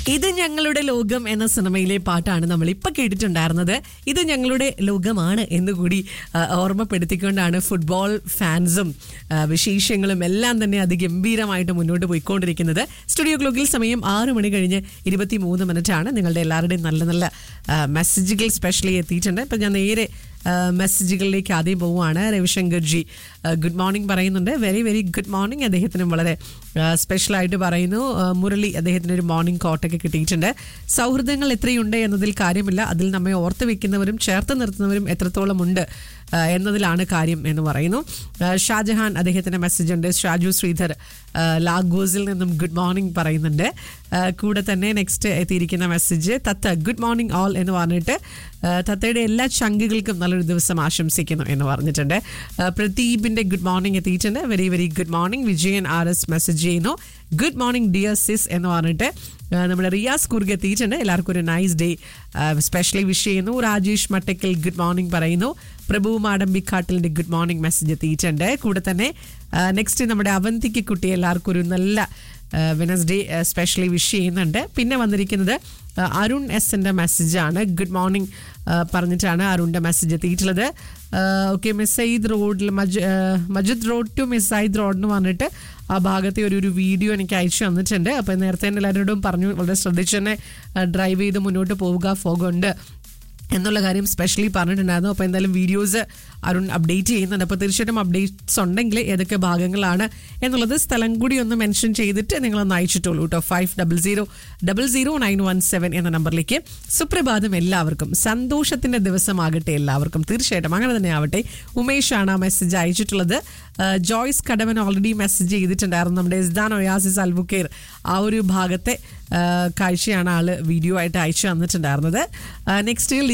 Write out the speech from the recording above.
ഇത് ഞങ്ങളുടെ ലോകം എന്ന സിനിമയിലെ പാട്ടാണ് നമ്മൾ ഇപ്പൊ കേട്ടിട്ടുണ്ടായിരുന്നത് ഇത് ഞങ്ങളുടെ ലോകമാണ് എന്നുകൂടി ആ, ഓർമ്മപ്പെടുത്തിക്കൊണ്ടാണ് ഫുട്ബോൾ ഫാൻസും ആ, വിശേഷങ്ങളും എല്ലാം തന്നെ അതിഗംഭീരമായിട്ട് മുന്നോട്ട് പോയിക്കൊണ്ടിരിക്കുന്നത് സ്റ്റുഡിയോ ക്ലോക്കിൽ സമയം ആറ് മണി കഴിഞ്ഞ് ഇരുപത്തി മൂന്ന് മിനിറ്റ് ആണ് നിങ്ങളുടെ എല്ലാവരുടെയും നല്ല നല്ല ആ, മെസ്സേജുകൾ സ്പെഷ്യലി എത്തിയിട്ടുണ്ട് ഇപ്പം ഞാൻ നേരെ ആ, മെസ്സേജുകളിലേക്ക് ആദ്യം പോവുകയാണ് രവിശങ്കർ ജി ആ, ഗുഡ് മോർണിംഗ് പറയുന്നുണ്ട് വെരി വെരി ഗുഡ് മോർണിംഗ് അദ്ദേഹത്തിനും വളരെ ആ, സ്പെഷ്യലായിട്ട് പറയുന്നു ആ, മുരളി അദ്ദേഹത്തിന് ഒരു മോർണിംഗ് കോട്ടൊക്കെ കിട്ടിയിട്ടുണ്ട് സൗഹൃദങ്ങൾ എത്രയുണ്ട് എന്നതിൽ കാര്യമില്ല അതിൽ നമ്മെ ഓർത്ത് വെക്കുന്നവരും ചേർത്ത് നിർത്തുന്നവരും എത്രത്തോളം ഉണ്ട് ആ, എന്നതിലാണ് കാര്യം എന്ന് പറയുന്നു ആ, ഷാജഹാൻ അദ്ദേഹത്തിന്റെ മെസ്സേജ് ഉണ്ട് ഷാജു ശ്രീധർ ആ, ലാഗോസിൽ നിന്നും ഗുഡ് മോർണിംഗ് പറയുന്നുണ്ട് ആ, കൂടെ തന്നെ നെക്സ്റ്റ് എത്തിയിരിക്കുന്ന മെസ്സേജ് തത്ത ഗുഡ് മോർണിംഗ് ഓൾ എന്ന് പറഞ്ഞിട്ട് ആ, തത്തയുടെ എല്ലാ ചങ്കുകൾക്കും നല്ലൊരു ദിവസം ആശംസിക്കുന്നു എന്ന് പറഞ്ഞിട്ടുണ്ട് ആ, പ്രദീപിന്റെ ഗുഡ് മോർണിംഗ് എത്തിയിട്ടുണ്ട് very very good morning Vijayan R S message ചെയ്യുന്നു ഗുഡ് മോർണിംഗ് ഡിയർ സിസ് എന്ന് പറഞ്ഞിട്ട് ആ, നമ്മുടെ റിയാസ് കുർഗ് എത്തിയിട്ടുണ്ട് എല്ലാവർക്കും ഒരു നൈസ് ഡേ സ്പെഷ്യലി വിഷ് ചെയ്യുന്നു രാജേഷ് മട്ടക്കൽ ഗുഡ് മോർണിംഗ് പറയുന്നു പ്രഭു മാടമ്പിക്കാട്ടിലിന്റെ ഗുഡ് മോർണിംഗ് മെസ്സേജ് എത്തിയിട്ടുണ്ട് കൂടെ തന്നെ നെക്സ്റ്റ് നമ്മുടെ അവന്തിക്ക് കുട്ടി എല്ലാവർക്കും ഒരു നല്ല വെനസ്ഡേ സ്പെഷ്യലി വിഷ് ചെയ്യുന്നുണ്ട് പിന്നെ വന്നിരിക്കുന്നത് ആ, അരുൺ എസിൻ്റെ മെസ്സേജാണ് ഗുഡ് മോർണിംഗ് പറഞ്ഞിട്ടാണ് അരുണിൻ്റെ മെസ്സേജ് എത്തിയിട്ടുള്ളത് ഓക്കെ മിസൈദ് റോഡിൽ മജ് ആ, മജിദ് റോഡ് ടു മിസൈദ് റോഡ് എന്ന് പറഞ്ഞിട്ട് ആ ഭാഗത്തെ ഒരു ഒരു വീഡിയോ എനിക്ക് അയച്ചു തന്നിട്ടുണ്ട് അപ്പോൾ നേരത്തെ തന്നെ എല്ലാവരോടും പറഞ്ഞു വളരെ ശ്രദ്ധിച്ച് തന്നെ ഡ്രൈവ് ചെയ്ത് മുന്നോട്ട് പോവുക ഫോഗുണ്ട് എന്നുള്ള കാര്യം സ്പെഷ്യലി പറഞ്ഞിട്ടുണ്ടായിരുന്നു അപ്പോൾ എന്തായാലും വീഡിയോസ് അരുൺ അപ്ഡേറ്റ് ചെയ്യുന്നുണ്ട് അപ്പോൾ തീർച്ചയായിട്ടും അപ്ഡേറ്റ്സ് ഉണ്ടെങ്കിൽ ഏതൊക്കെ ഭാഗങ്ങളാണ് എന്നുള്ളത് സ്ഥലം കൂടി ഒന്ന് മെൻഷൻ ചെയ്തിട്ട് നിങ്ങളൊന്ന് അയച്ചിട്ടുള്ളൂ കേട്ടോ five double zero double zero nine one seven എന്ന നമ്പറിലേക്ക് സുപ്രഭാതം എല്ലാവർക്കും സന്തോഷത്തിന്റെ ദിവസമാകട്ടെ എല്ലാവർക്കും തീർച്ചയായിട്ടും അങ്ങനെ തന്നെ ആവട്ടെ ഉമേഷാണ് ആ മെസ്സേജ് അയച്ചിട്ടുള്ളത് ആ, ജോയ്സ് കടവൻ ഓൾറെഡി മെസ്സേജ് ചെയ്തിട്ടുണ്ടായിരുന്നു നമ്മുടെ ഇസ്ദാൻ ഒയാസിസ് അൽബുക്കേർ ആ ഒരു ഭാഗത്തെ ആ, കാഴ്ചയാണ് ആള് വീഡിയോ ആയിട്ട് അയച്ചു തന്നിട്ടുണ്ടായിരുന്നത് നെക്സ്റ്റ്